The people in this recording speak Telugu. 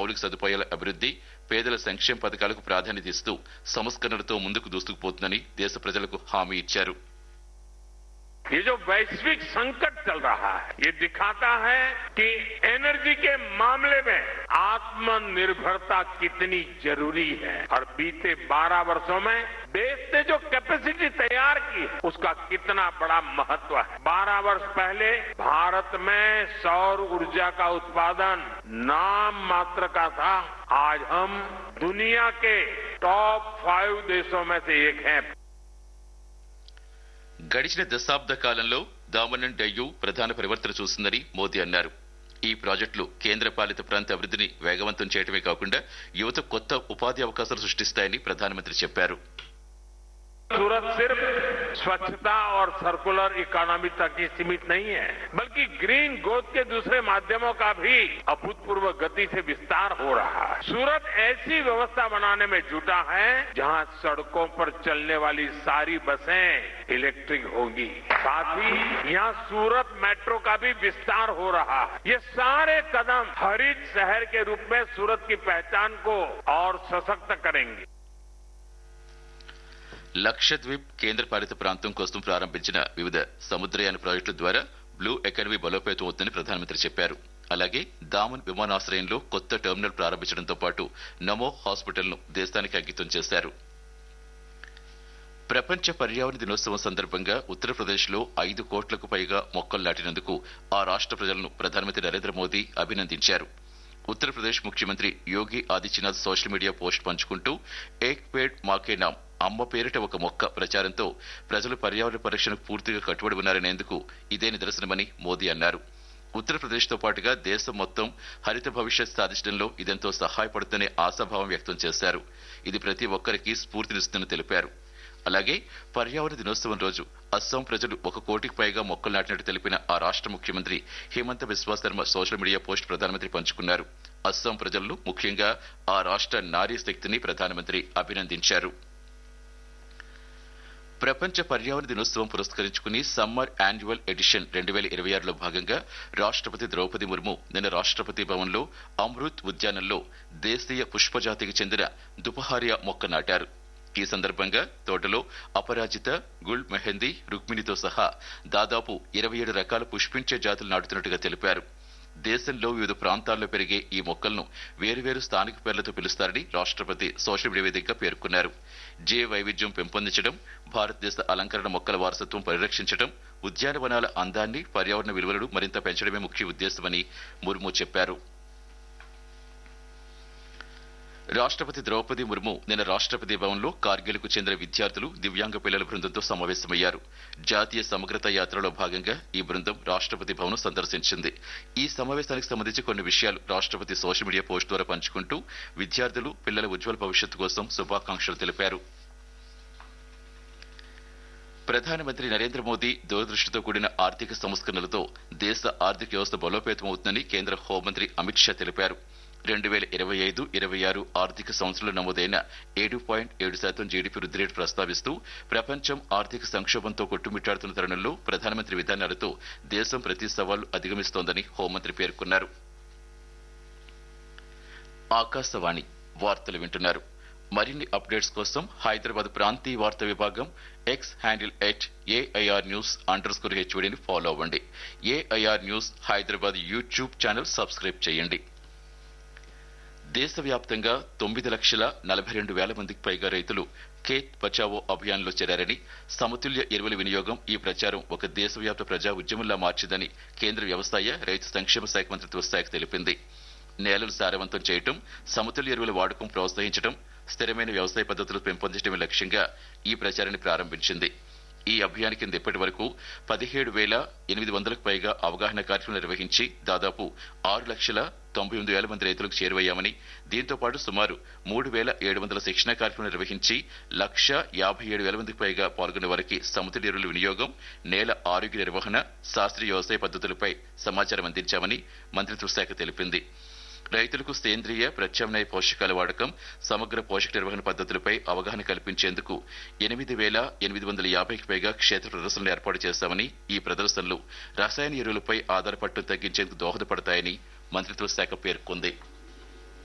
మౌలిక సదుపాయాల అభివృద్ధి పేదల సంక్షేమ పథకాలకు ప్రాధాన్యత ఇస్తూ సంస్కరణలతో ముందుకు దూసుకుపోతుందని దేశ ప్రజలకు హామీ ఇచ్చారు ये जो वैश्विक संकट चल रहा है ये दिखाता है कि एनर्जी के मामले में आत्मनिर्भरता कितनी जरूरी है और बीते 12 वर्षों में देश ने जो कैपेसिटी तैयार की है उसका कितना बड़ा महत्व है 12 वर्ष पहले भारत में सौर ऊर्जा का उत्पादन नाम मात्र का था आज हम दुनिया के टॉप फाइव देशों में से एक हैं గడిచిన దశాబ్ద కాలంలో దామన్ డయ్యూ ప్రధాన పరివర్తన చూసిందని మోదీ అన్నారు ఈ ప్రాజెక్టులు కేంద్ర పాలిత ప్రాంత అభివృద్ధిని వేగవంతం చేయడమే కాకుండా యువత కొత్త ఉపాధి అవకాశాలు సృష్టిస్తాయని ప్రధానమంత్రి చెప్పారు सूरत सिर्फ स्वच्छता और सर्कुलर इकोनॉमी तक ही सीमित नहीं है बल्कि ग्रीन ग्रोथ के दूसरे माध्यमों का भी अभूतपूर्व गति से विस्तार हो रहा है सूरत ऐसी व्यवस्था बनाने में जुटा है जहां सड़कों पर चलने वाली सारी बसें इलेक्ट्रिक होंगी साथ ही यहां सूरत मेट्रो का भी विस्तार हो रहा है ये सारे कदम हरित शहर के रूप में सूरत की पहचान को और सशक्त करेंगे లక్షద్వీప్ కేంద్ర పాలిత ప్రాంతం కోసం ప్రారంభించిన వివిధ సముద్రయాన ప్రాజెక్టుల ద్వారా బ్లూ ఎకానమీ బలోపేతం అవుతుందని ప్రధానమంత్రి చెప్పారు అలాగే దామన్ విమానాశ్రయంలో కొత్త టెర్మినల్ ప్రారంభించడంతో పాటు నమో హాస్పిటల్ ను దేశానికి అంకితం చేశారు ప్రపంచ పర్యావరణ దినోత్సవం సందర్భంగా ఉత్తరప్రదేశ్ లో ఐదు కోట్లకు పైగా మొక్కలు నాటినందుకు ఆ రాష్ట్ర ప్రజలను ప్రధానమంత్రి నరేంద్ర మోదీ అభినందించారు ఉత్తరప్రదేశ్ ముఖ్యమంత్రి Yogi Adityanath social media post పంచుకుంటూ ఏక్ పేడ్ మాకే నామ్ అమ్మ పేరిట ఒక మొక్క ప్రచారంతో ప్రజలు పర్యావరణ పరిరక్షణకు పూర్తిగా కట్టుబడి ఉన్నారనేందుకు ఇదే నిదర్శనమని మోదీ అన్నారు ఉత్తరప్రదేశ్ తో పాటుగా దేశం మొత్తం హరిత భవిష్యత్ సాధించడంలో ఇదెంతో సహాయపడుతుందనే ఆశాభావం వ్యక్తం చేశారు ఇది ప్రతి ఒక్కరికి స్ఫూర్తినిస్తుందని తెలిపారు అలాగే పర్యావరణ దినోత్సవం రోజు అస్సాం ప్రజలు ఒక కోటికి పైగా మొక్కలు నాటినట్టు తెలిపిన ఆ రాష్ట్ర ముఖ్యమంత్రి Himanta Biswa Sarma social media post ప్రధానమంత్రి పంచుకున్నారు అస్సాం ప్రజలను ముఖ్యంగా ఆ రాష్ట్ర నారీ శక్తిని ప్రధానమంత్రి అభినందించారు ప్రపంచ పర్యావరణ దినోత్సవం పురస్కరించుకుని సమ్మర్ యాన్యువల్ ఎడిషన్ రెండు వేల ఇరవై ఆరులో భాగంగా రాష్ట్రపతి ద్రౌపది ముర్ము నిన్న రాష్ట్రపతి భవన్లో అమృత్ ఉద్యానంలో దేశీయ పుష్పజాతికి చెందిన దుపహారియా మొక్క నాటారు ఈ సందర్భంగా తోటలో అపరాజిత గుల్ మెహందీ రుక్మిణితో సహా దాదాపు ఇరవై ఏడు రకాల పుష్పించే జాతులు నాటుతున్నట్టుగా తెలిపారు దేశంలో వివిధ ప్రాంతాల్లో పెరిగే ఈ మొక్కలను వేరువేరు స్థానిక పేర్లతో పిలుస్తారని రాష్ట్రపతి సోషల్ మీడియా వేదికగా పేర్కొన్నారు జీవ వైవిధ్యం పెంపొందించడం భారతదేశ అలంకరణ మొక్కల వారసత్వం పరిరక్షించడం ఉద్యానవనాల అందాన్ని పర్యావరణ విలువలను మరింత పెంచడమే ముఖ్య ఉద్దేశమని ముర్ము చెప్పారు రాష్ట్రపతి ద్రౌపది ముర్ము నిన్న రాష్ట్రపతి భవన్లో కార్గిల్ కు చెందిన విద్యార్థులు దివ్యాంగ పిల్లల బృందంతో సమావేశమయ్యారు జాతీయ సమగ్రత యాత్రలో భాగంగా ఈ బృందం రాష్ట్రపతి భవన్ సందర్శించింది ఈ సమావేశానికి సంబంధించి కొన్ని విషయాలు రాష్ట్రపతి సోషల్ మీడియా పోస్ట్ ద్వారా పంచుకుంటూ విద్యార్థులు పిల్లల ఉజ్వల భవిష్యత్తు కోసం శుభాకాంక్షలు తెలిపారు ప్రధానమంత్రి నరేంద్ర మోదీ దూరదృష్టితో కూడిన ఆర్థిక సంస్కరణలతో దేశ ఆర్థిక వ్యవస్థ బలోపేతమవుతుందని కేంద్ర హోంమంత్రి అమిత్ షా తెలిపారు రెండు వేల ఇరవై ఐదు ఇరవై ఆరు ఆర్థిక సంవత్సరంలో నమోదైన ఏడు పాయింట్ ఏడు శాతం జీడీపీ వృద్ధి రేటు ప్రస్తావిస్తూ ప్రపంచం ఆర్థిక సంక్షోభంతో కొట్టుమిట్టాడుతున్న తరుణంలో ప్రధానమంత్రి విధానాలతో దేశం ప్రతి సవాలు అధిగమిస్తోందని హోంమంత్రి పేర్కొన్నారు ఆకాశవాణి వార్తలు వింటున్నారు మరిన్ని అప్డేట్స్ కోసం హైదరాబాద్ ప్రాంతీయ వార్తా విభాగం X handle at AIR news under score హెచ్ఓడిని ఫాలో అవ్వండి AIR news Hyderabad YouTube channel subscribe చేయండి దేశవ్యాప్తంగా తొమ్మిది లక్షల నలభై రెండు వేల మందికి పైగా రైతులు ఖేత్ బచావో అభియాన్లో చేరారని సమతుల్య ఎరువుల వినియోగం ఈ ప్రచారం ఒక దేశవ్యాప్త ప్రజా ఉద్యమంలా మార్చిందని కేంద్ర వ్యవసాయ రైతు సంక్షేమ శాఖ మంత్రిత్వ శాఖ తెలిపింది నేలలు సారవంతం చేయటం సమతుల్య ఎరువుల వాడకం ప్రోత్సహించడం స్థిరమైన వ్యవసాయ పద్ధతులు పెంపొందించడమే లక్ష్యంగా ఈ ప్రచారాన్ని ప్రారంభించింది ఈ అభియాన్ కింద ఇప్పటి వరకు పదిహేడు వేల ఎనిమిది వందలకు పైగా అవగాహన కార్యక్రమం నిర్వహించి దాదాపు ఆరు లక్షల తొంభై ఎనిమిది వేల మంది రైతులకు చేరువయ్యామని దీంతో పాటు సుమారు మూడు వేల ఏడు వందల శిక్షణ కార్యక్రమం నిర్వహించి లక్ష యాభై ఏడు వేల మందికి పైగా పాల్గొన్న వారికి సముద్ర ఎరువుల వినియోగం నేల ఆరోగ్య నిర్వహణ శాస్త్రీయ వ్యవసాయ పద్ధతులపై సమాచారం అందించామని మంత్రిత్వ శాఖ తెలిపింది రైతులకు సేంద్రియ ప్రత్యామ్నాయ పోషకాల వాడకం సమగ్ర పోషక నిర్వహణ పద్ధతులపై అవగాహన కల్పించేందుకు ఎనిమిది వేల ఎనిమిది వందల యాభైకి పైగా క్షేత్ర ప్రదర్శనలు ఏర్పాటు చేశామని ఈ ప్రదర్శనలు రసాయన ఎరువులపై ఆధారపడటం తగ్గించేందుకు దోహదపడతాయని మంత్రిత్వ శాఖ పేర్కొంది